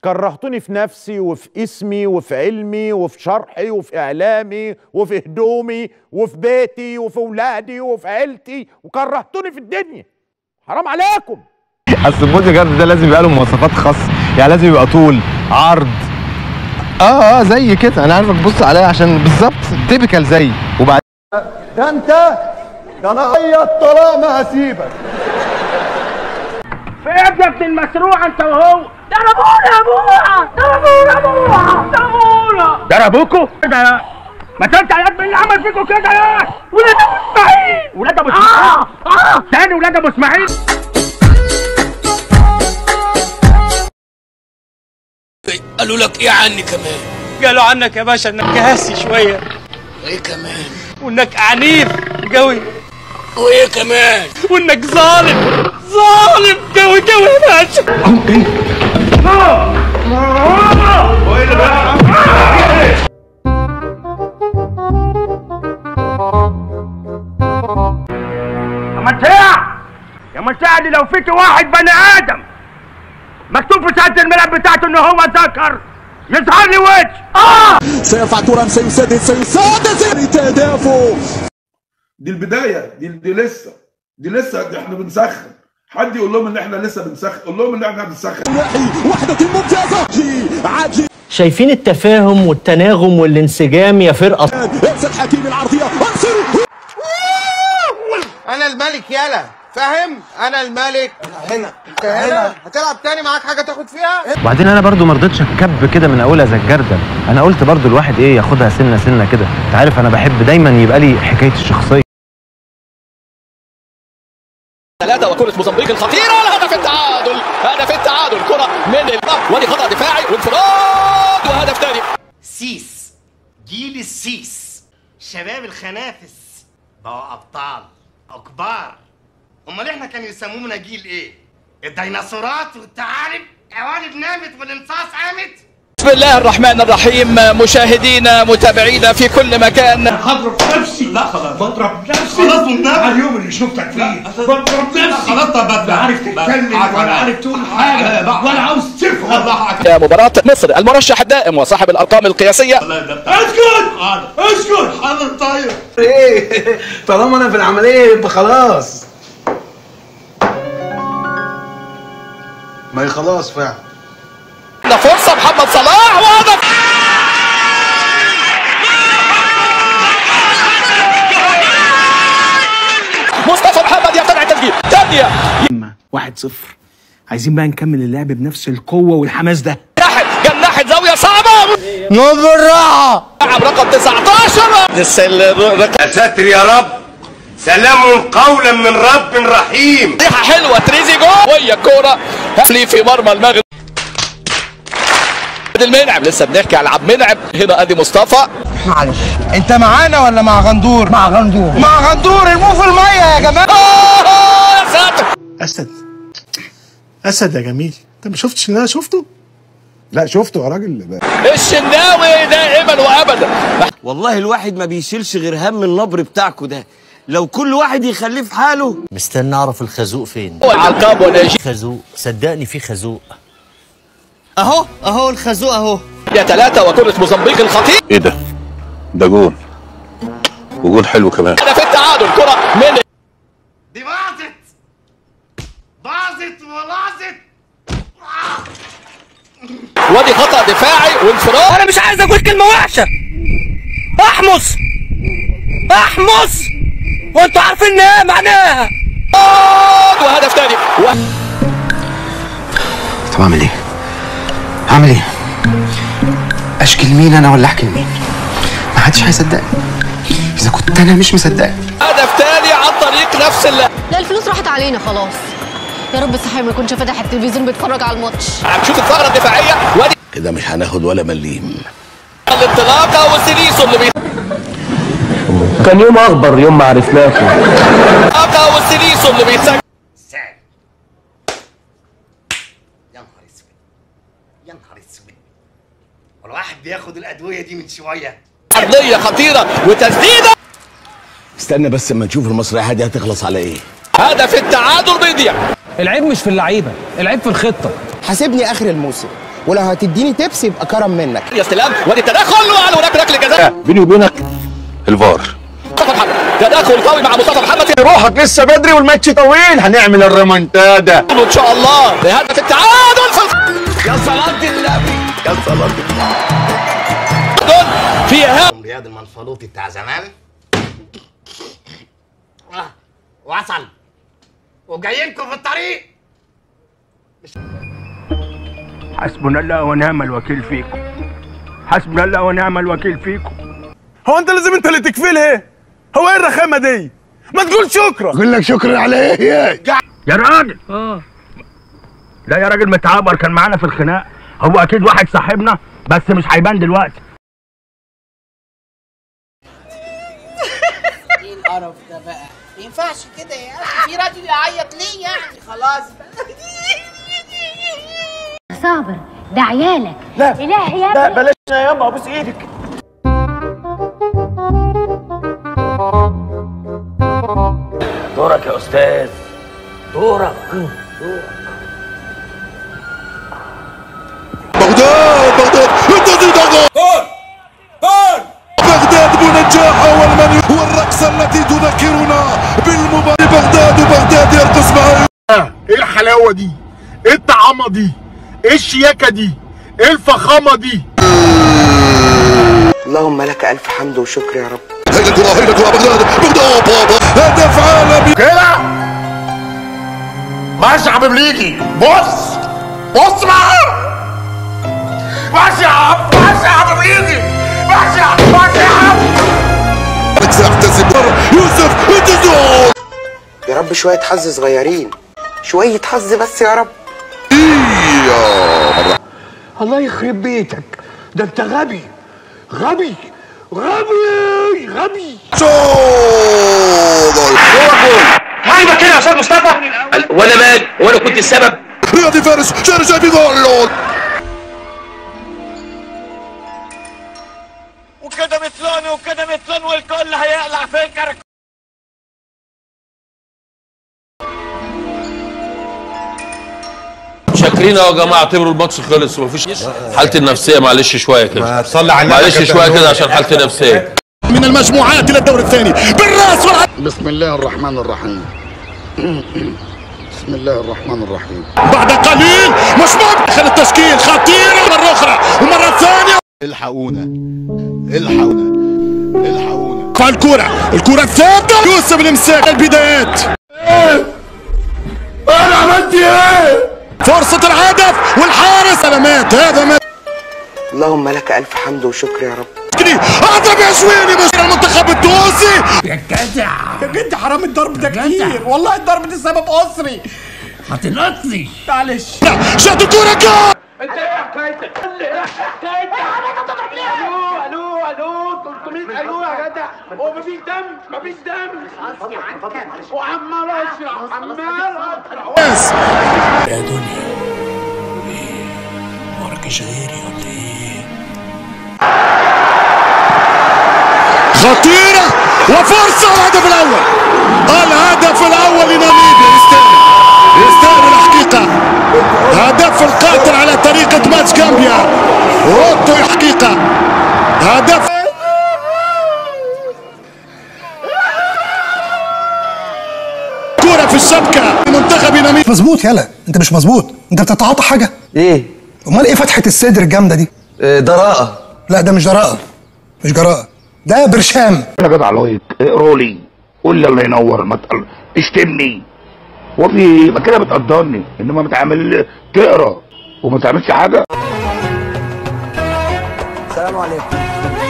كرهتوني في نفسي وفي اسمي وفي علمي وفي شرحي وفي اعلامي وفي هدومي وفي بيتي وفي اولادي وفي عيلتي وكرهتوني في الدنيا حرام عليكم اصل البودي جارد ده لازم يبقى له مواصفات خاصه يعني لازم يبقى طول عرض اه اه زي كده انا عارفك بص عليا عشان بالظبط تيبيكال زي وبعد ده انت ده انا اي طلاق ما هسيبك في ابنك المسروع انت وهو ضربونا يا ابوها ضربونا ابوها ضربونا ضربوكوا كده ما انت يا ابني اللي عمل فيكوا كده يا ولاد ابو اسماعيل ولاد ابو اسماعيل اه اه تاني ولاد ابو اسماعيل قالوا لك ايه عني كمان قالوا عنك يا باشا انك قاسي شويه وايه كمان وانك عنيف قوي وايه كمان وانك ظالم ظالم قوي قوي يا باشا يا متاع يا متاع دي لو فيك واحد بني ادم مكتوب في شهاده الميلاد بتاعته ان هو ذكر يظهر لي وجه اه سيرفع ترام سيسدد سيسدد تهدافه دي البدايه دي, دي لسه دي لسه دي احنا بنسخن حد يقول لهم ان احنا لسه بنسخن قول لهم ان احنا بنسخن وحدة ممتازة عدلي عدلي شايفين التفاهم والتناغم والانسجام يا فرقة ارسل حكيم العرضية ارسل انا الملك يالا فاهم انا الملك هنا انت هنا هتلعب تاني معاك حاجه تاخد فيها وبعدين انا برضو ما رضيتش اتكب كده من اولها زي الجردل انا قلت برضو الواحد ايه ياخدها سنه سنه كده انت عارف انا بحب دايما يبقى لي حكايه الشخصيه ثلاثة وكرة موزمبيق الخطيرة هدف التعادل هدف التعادل كرة من الباب ودي خطأ دفاعي وانفراد وهدف ثاني سيس جيل السيس شباب الخنافس بقوا ابطال كبار امال احنا كانوا يسمونا جيل ايه الديناصورات والثعالب قوالب نامت والانصاص قامت بسم الله الرحمن الرحيم مشاهدينا متابعينا في كل مكان هضرب نفسي لا خلاص بضرب نفسي خلاص والنبي اليوم اللي شفتك فيه بضرب نفسي خلاص طب لا عارف تتكلم ولا عارف تقول حاجه ولا عاوز تفهم مباراة مصر المرشح الدائم وصاحب الأرقام القياسية اسكت اسكت حاضر طيب ايه طالما انا في العمليه يبقى خلاص ما هي خلاص فعلا ده فرصة محمد صلاح وهدف مصطفى محمد يفتتح التسجيل ثانية واحد صفر عايزين بقى نكمل اللعب بنفس القوه والحماس ده ناحية جاب ناحية زاوية صعبة نور بالراحه لاعب رقم 19 لسه يا ساتر يا رب سلام قولا من رب رحيم ريحة حلوة تريزي جول وهي الكورة هفلي في مرمى المغرب المنعم لسه بنحكي على عبد المنعم هنا ادي مصطفى معلش انت معانا ولا مع غندور مع غندور مع غندور ارموه في الميه يا جماعه آه، يا ساتر اسد اسد يا جميل انت ما شفتش اللي انا شفته لا شفته يا راجل الشناوي دائما وابدا والله الواحد ما بيشيلش غير هم النبر بتاعكو ده لو كل واحد يخليه في حاله مستني اعرف الخازوق فين والعقاب وناجي خازوق صدقني في خازوق اهو اهو الخازوق اهو يا ثلاثة وكرة موزمبيق الخطير ايه ده ده جول وجول حلو كمان هدف التعادل كرة من دي باظت باظت ولاظت ودي خطأ دفاعي وانفراد انا مش عايز اقول كلمه وحشه احمص احمص وانتوا عارفين ايه معناها وهدف ثاني و... طب اعمل ايه اعمل ايه اشكي لمين انا ولا احكي لمين ما حدش هيصدقني اذا كنت انا مش مصدقني هدف ثاني عن طريق نفس اللعب لا الفلوس راحت علينا خلاص يا رب صحيح ما يكونش فاتح التلفزيون بيتفرج على الماتش هنشوف الثغرة الدفاعية ودي كده مش هناخد ولا مليم الانطلاقة وسيليسو اللي بي كان يوم اخبر يوم ما عرفناكم الانطلاقة وسيليسو اللي بيسجل سعد يا نهار اسود يا نهار اسود والواحد بياخد الادويه دي من شويه عرضية خطيرة وتسديدة استنى بس اما نشوف المسرحيه دي هتخلص على ايه هدف التعادل بيضيع العيب مش في اللعيبه العيب في الخطه حاسبني اخر الموسم ولو هتديني تبس يبقى كرم منك يا استلام وادي التدخل وعلى هناك ركله جزاء بيني وبينك الفار مصطفى محمد تدخل قوي مع مصطفى محمد روحك لسه بدري والماتش طويل هنعمل الريمونتادا ان شاء الله بهدف التعادل في الخ... يا صلاة النبي يا صلاة النبي في ايهاب رياض المنفلوطي بتاع زمان آه، وصل وجاي لكم في الطريق حسبنا الله ونعم الوكيل فيكم حسبنا الله ونعم الوكيل فيكم هو انت لازم انت اللي تكفلها هو ايه الرخامه دي ما تقول شكرا اقول لك شكرا على ايه يا راجل اه لا يا راجل متعبر كان معانا في الخناق هو اكيد واحد صاحبنا بس مش هيبان دلوقتي ايه القرف ده بقى ما ينفعش كده يا اخي في راجل يعيط ليه يعني خلاص صابر ده عيالك لا إلهي يا لا ابني بلاش يا ياما ابوس ايدك دورك يا استاذ دورك بغداد بغداد انتظر ضغط جول جول بغداد بنجاح اول من هو الرقصه التي تذكرنا بالمباراه بغداد وبغداد يرقص معه ايه الحلاوه دي ايه الطعامه دي ايه الشياكه دي ايه الفخامه دي اللهم لك الف حمد وشكر يا رب هيدا الكره هيدا الكره بغداد بغداد بابا هدف عالمي كده ماشي يا حبيب ليجي بص بص معاه ماشي يا عم ماشي يا حبيب ليجي ماشي يا عم ماشي يا عم سيحتسب يوسف انتظار يا رب شويه حظ صغيرين شويه حظ بس يا رب الله يخرب بيتك ده انت غبي غبي غبي غبي عايبك كده يا استاذ مصطفى وانا مال وانا كنت السبب رياضي فارس شارع جاي بجول وكده مثلون وكده مثلون والكل هيقلع في الكرك شاكرين يا جماعه اعتبروا الماتش خلص ومفيش حالتي النفسيه معلش شويه كده ما تصلي على النبي معلش يا شويه كابتن كده عشان حالتي النفسيه من المجموعات الى الدور الثاني بالراس والع... بسم الله الرحمن الرحيم بسم الله الرحمن الرحيم بعد قليل مش دخل التشكيل خطيرة مرة أخرى ومرة ثانية الحقونا الحقونا الحقونا فالكرة الكرة الثابتة يوسف المساك البدايات انا عملت ايه فرصة الهدف والحارس سلامات هذا ما اللهم لك الف حمد وشكر يا رب اضرب يا شويني مش المنتخب التونسي يا جدع يا جدع حرام الضرب ده كتير والله الضرب ده سبب اسري هتنقصني معلش شاط الكرة جول انت ايه حكايتك؟ ايه حكايتك؟ الو الو الو 300 الو يا جدع هو مفيش دم مفيش دم وعمال اشرح عمال اشرح يا دنيا ايه وراكش غيري ولا ايه خطيرة وفرصة الهدف الأول الهدف الأول لناميبيا يستاهل يستاهل الحقيقة هدف القاتل على طريقة ماتش جامبيا روتو الحقيقة هدف كرة في الشبكة منتخب ناميبيا مظبوط يلا انت مش مظبوط انت بتتعاطى حاجه ايه امال ايه فتحه الصدر الجامده دي آه، دراءة لا ده مش جراءه مش جراءه ده برشام يا جدع لايك اقروا لي قول لي الله ينور ما تقل... اشتمني وفي ما كده بتقدرني انما بتعمل تقرا وما تعملش حاجه السلام عليكم